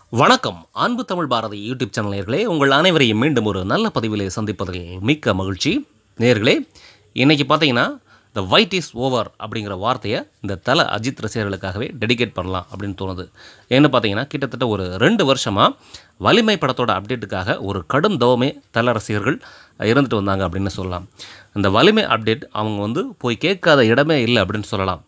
வணக்கம் அன்பு Tamil Bharathi YouTube channel நேயர்களே உங்கள் அனைவரையும் மீண்டும் ஒரு நல்ல பதிவிலே சந்திப்பதில் மிக்க மகிழ்ச்சி நேயர்களே இன்றைக்கி பார்த்தீங்கன்னா த ஒயிட் இஸ் ஓவர் அப்படிங்கிற வார்த்தையை இந்த தல அஜித் ரசிகர்களுக்காகவே டெடிகேட் பண்ணலாம் அப்படின்னு தோணுது ஏன்னு பார்த்தீங்கன்னா கிட்டத்தட்ட ஒரு ரெண்டு வருஷமாக வலிமை படத்தோட அப்டேட்டுக்காக ஒரு கடும் தவமே தல ரசிகர்கள் இருந்துட்டு வந்தாங்க அப்படின்னு சொல்லலாம் இந்த வலிமை அப்டேட் அவங்க வந்து போய் கேட்காத இடமே இல்லை அப்படின்னு சொல்லலாம்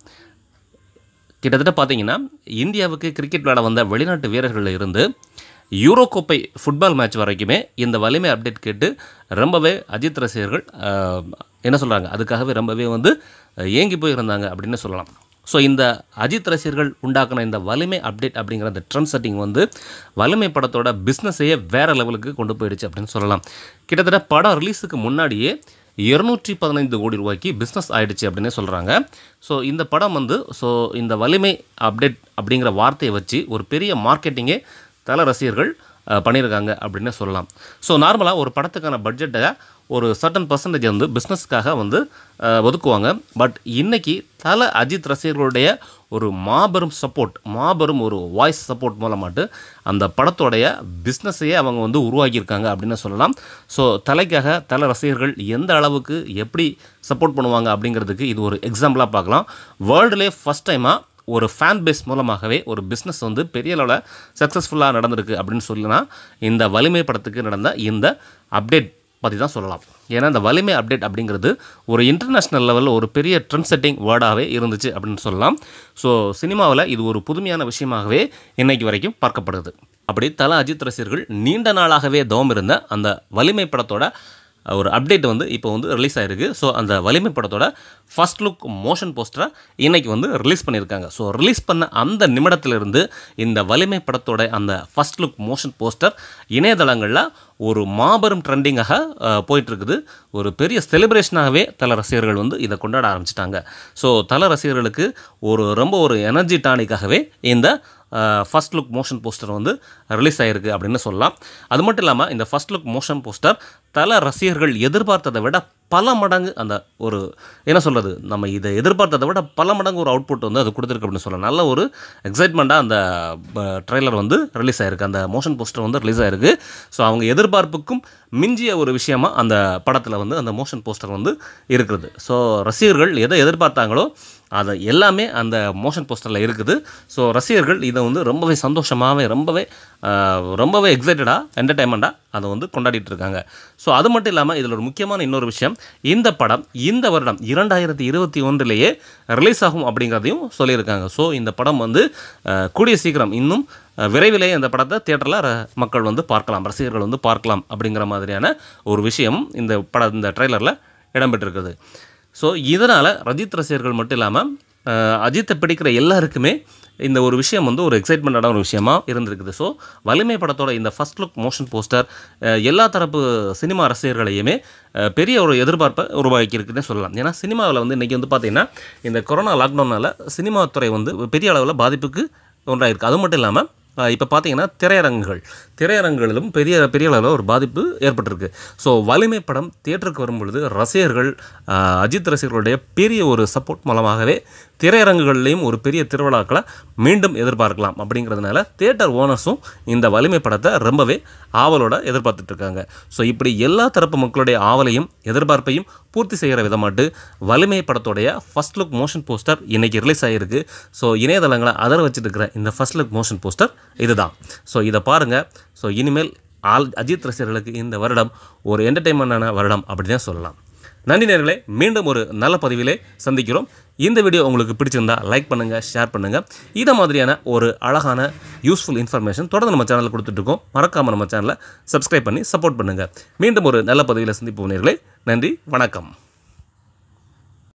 கிட்டத்தட்ட பார்த்தீங்கன்னா இந்தியாவுக்கு கிரிக்கெட் விளையாட வந்த வெளிநாட்டு வீரர்களில் இருந்து யூரோ கோப்பை ஃபுட்பால் மேட்ச் வரைக்குமே இந்த வலிமை அப்டேட் கேட்டு ரொம்பவே அஜித் ரசிகர்கள் ஆஹ், என்ன சொல்கிறாங்க அதுக்காகவே ரொம்பவே வந்து அஹ், ஏங்கி போயிருந்தாங்க அப்படின்னு சொல்லலாம் ஸோ இந்த அஜித் ரசிகர்கள் உண்டாக்குன இந்த வலிமை அப்டேட் அப்படிங்கிற அந்த ட்ரெண்ட் செட்டிங் வந்து வலிமை படத்தோட பிஸ்னஸையே வேறு லெவலுக்கு கொண்டு போயிடுச்சு அப்படின்னு சொல்லலாம் கிட்டத்தட்ட படம் ரிலீஸுக்கு முன்னாடியே இருநூற்றி பதினைந்து கோடி ரூபாய்க்கு பிஸ்னஸ் ஆயிடுச்சு அப்படின்னு சொல்கிறாங்க ஸோ இந்த படம் வந்து ஸோ இந்த வலிமை அப்டேட் அப்படிங்கிற வார்த்தையை வச்சு ஒரு பெரிய மார்க்கெட்டிங்கே தல ரசிகர்கள் அஹ், பண்ணியிருக்காங்க அப்படின்னு சொல்லலாம் ஸோ நார்மலாக ஒரு படத்துக்கான பட்ஜெட்டை ஒரு சர்டன் பர்சன்டேஜ் வந்து பிஸ்னஸ்க்காக வந்து அஹ், ஒதுக்குவாங்க பட் இன்னைக்கு தல அஜித் ரசிகர்களுடைய ஒரு மாபெரும் சப்போர்ட் மாபெரும் ஒரு வாய்ஸ் சப்போர்ட் மூலமாட்டு அந்த படத்தோடைய பிஸ்னஸையே அவங்க வந்து உருவாக்கியிருக்காங்க அப்படின்னு சொல்லலாம் ஸோ தலைக்காக தல ரசிகர்கள் எந்த அளவுக்கு எப்படி சப்போர்ட் பண்ணுவாங்க அப்படிங்கிறதுக்கு இது ஒரு எக்ஸாம்பிளாக பார்க்கலாம் வேர்ல்டுலேயே ஃபஸ்ட் டைமாக ஒரு ஃபேன் பேஸ் மூலமாகவே ஒரு பிஸ்னஸ் வந்து பெரிய அளவில் சக்ஸஸ்ஃபுல்லாக நடந்திருக்கு அப்படின்னு சொல்லினா இந்த வலிமை படத்துக்கு நடந்த இந்த அப்டேட் பற்றி தான் சொல்லலாம் ஏன்னா இந்த வலிமை அப்டேட் அப்படிங்கிறது ஒரு இன்டர்நேஷ்னல் லெவலில் ஒரு பெரிய ட்ரெண்ட் செட்டிங் வேர்டாகவே இருந்துச்சு அப்படின்னு சொல்லலாம் ஸோ சினிமாவில் இது ஒரு புதுமையான விஷயமாகவே இன்னைக்கு வரைக்கும் பார்க்கப்படுது அப்படி தல அஜித் ரசிகர்கள் நீண்ட நாளாகவே தவம் இருந்த அந்த வலிமை படத்தோட ஒரு அப்டேட் வந்து இப்போ வந்து ரிலீஸ் ஆயிருக்கு ஸோ அந்த வலிமை படத்தோட ஃபர்ஸ்ட் லுக் மோஷன் போஸ்டரை இன்னைக்கு வந்து ரிலீஸ் பண்ணியிருக்காங்க ஸோ ரிலீஸ் பண்ண அந்த நிமிடத்திலிருந்து இந்த வலிமை படத்தோட அந்த ஃபர்ஸ்ட் லுக் மோஷன் போஸ்டர் இணையதளங்களில் ஒரு மாபெரும் ட்ரெண்டிங்காக போயிட்டுருக்குது ஒரு பெரிய செலிப்ரேஷனாகவே தல ரசிகர்கள் வந்து இதை கொண்டாட ஆரம்பிச்சிட்டாங்க ஸோ தல ரசிகர்களுக்கு ஒரு ரொம்ப ஒரு எனர்ஜி டானிக்காகவே இந்த ஃபர்ஸ்ட் லுக் மோஷன் போஸ்டர் வந்து ரிலீஸ் ஆகிருக்கு அப்படின்னு சொல்லலாம் அது மட்டும் இல்லாமல் இந்த ஃபர்ஸ்ட் லுக் மோஷன் போஸ்டர் தல ரசிகர்கள் எதிர்பார்த்ததை விட பல மடங்கு அந்த ஒரு என்ன சொல்கிறது நம்ம இதை எதிர்பார்த்ததை விட பல மடங்கு ஒரு அவுட்புட் வந்து அது கொடுத்துருக்கு அப்படின்னு சொல்லலாம் நல்ல ஒரு எக்ஸைட்மெண்ட்டாக அந்த ட்ரெய்லர் வந்து ரிலீஸ் ஆயிருக்கு அந்த மோஷன் போஸ்டர் வந்து ரிலீஸ் ஆயிருக்கு ஸோ அவங்க எதிர்பார்ப்புக்கும் மிஞ்சிய ஒரு விஷயமா அந்த படத்தில் வந்து அந்த மோஷன் போஸ்டர் வந்து இருக்கிறது ஸோ ரசிகர்கள் எதை எதிர்பார்த்தாங்களோ அது எல்லாமே அந்த மோஷன் போஸ்டரில் இருக்குது ஸோ ரசிகர்கள் இதை வந்து ரொம்பவே சந்தோஷமாகவே ரொம்பவே ஆஹ், ரொம்பவே எக்ஸைட்டடாக என்டர்டைன்மெண்ட்டாக அதை வந்து கொண்டாடிட்டு இருக்காங்க ஸோ அது மட்டும் இல்லாமல் இதில் ஒரு முக்கியமான இன்னொரு விஷயம் இந்த படம் இந்த வருடம் இரண்டாயிரத்தி இருபத்தி ஒன்றிலேயே ரிலீஸ் ஆகும் அப்படிங்கிறதையும் சொல்லியிருக்காங்க ஸோ இந்த படம் வந்து ஆஹ், கூடிய சீக்கிரம் இன்னும் அஹ், விரைவிலேயே இந்த படத்தை தியேட்டரில் மக்கள் வந்து பார்க்கலாம் ரசிகர்கள் வந்து பார்க்கலாம் அப்படிங்கிற மாதிரியான ஒரு விஷயம் இந்த பட இந்த ட்ரெய்லரில் இடம்பெற்றிருக்குது ஸோ இதனால் ரஜித் ரசிகர்கள் மட்டும் இல்லாமல் அஜித்தை பிடிக்கிற எல்லாருக்குமே இந்த ஒரு விஷயம் வந்து ஒரு எக்ஸைட்மெண்ட்டான ஒரு விஷயமா இருந்திருக்குது ஸோ வலிமை படத்தோட இந்த ஃபர்ஸ்ட் லுக் மோஷன் போஸ்டர் எல்லா தரப்பு சினிமா ரசிகர்களையுமே அஹ், பெரிய ஒரு எதிர்பார்ப்பை உருவாக்கியிருக்குன்னே சொல்லலாம் ஏன்னா சினிமாவில் வந்து இன்றைக்கி வந்து பார்த்திங்கன்னா இந்த கொரோனா லாக்டவுனால் சினிமா துறை வந்து பெரிய அளவில் பாதிப்புக்கு ஒன்றாயிருக்கு அது மட்டும் இல்லாமல் இப்போ பார்த்தீங்கன்னா திரையரங்குகள் திரையரங்குகளிலும் பெரிய பெரிய அளவில் ஒரு பாதிப்பு ஏற்பட்டிருக்கு ஸோ வலிமை படம் தியேட்டருக்கு வரும் பொழுது ரசிகர்கள் ஆஹ், அஜித் ரசிகர்களுடைய பெரிய ஒரு சப்போர்ட் மூலமாகவே திரையரங்குகள்லேயும் ஒரு பெரிய திருவிழாக்களை மீண்டும் எதிர்பார்க்கலாம் அப்படிங்கிறதுனால தியேட்டர் ஓனர்ஸும் இந்த வலிமை படத்தை ரொம்பவே ஆவலோட எதிர்பார்த்துட்டு இருக்காங்க ஸோ இப்படி எல்லா தரப்பு மக்களுடைய ஆவலையும் எதிர்பார்ப்பையும் பூர்த்தி செய்கிற விதமாட்டு வலிமை படத்தோடைய ஃபர்ஸ்ட் லுக் மோஷன் போஸ்டர் இன்னைக்கு ரிலீஸ் ஆகிருக்கு ஸோ இணையதளங்களை அதர வச்சுட்டு இருக்கிற இந்த ஃபர்ஸ்ட் லுக் மோஷன் போஸ்டர் இதுதான் ஸோ இதை பாருங்கள் ஸோ இனிமேல் ஆல் அஜித் ரசிகர்களுக்கு இந்த வருடம் ஒரு என்டர்டெயின்மெண்டான வருடம் அப்படி தான் சொல்லலாம் நன்றி நேர்களே மீண்டும் ஒரு நல்ல பதிவிலே சந்திக்கிறோம் இந்த வீடியோ உங்களுக்கு பிடிச்சிருந்தா லைக் பண்ணுங்கள் ஷேர் பண்ணுங்கள் இதை மாதிரியான ஒரு அழகான யூஸ்ஃபுல் இன்ஃபர்மேஷன் தொடர்ந்து நம்ம சேனலில் கொடுத்துட்ருக்கோம் மறக்காமல் நம்ம சேனலை சப்ஸ்கிரைப் பண்ணி சப்போர்ட் பண்ணுங்கள் மீண்டும் ஒரு நல்ல பதிவில் சந்திப்போம் நேர்களே நன்றி வணக்கம்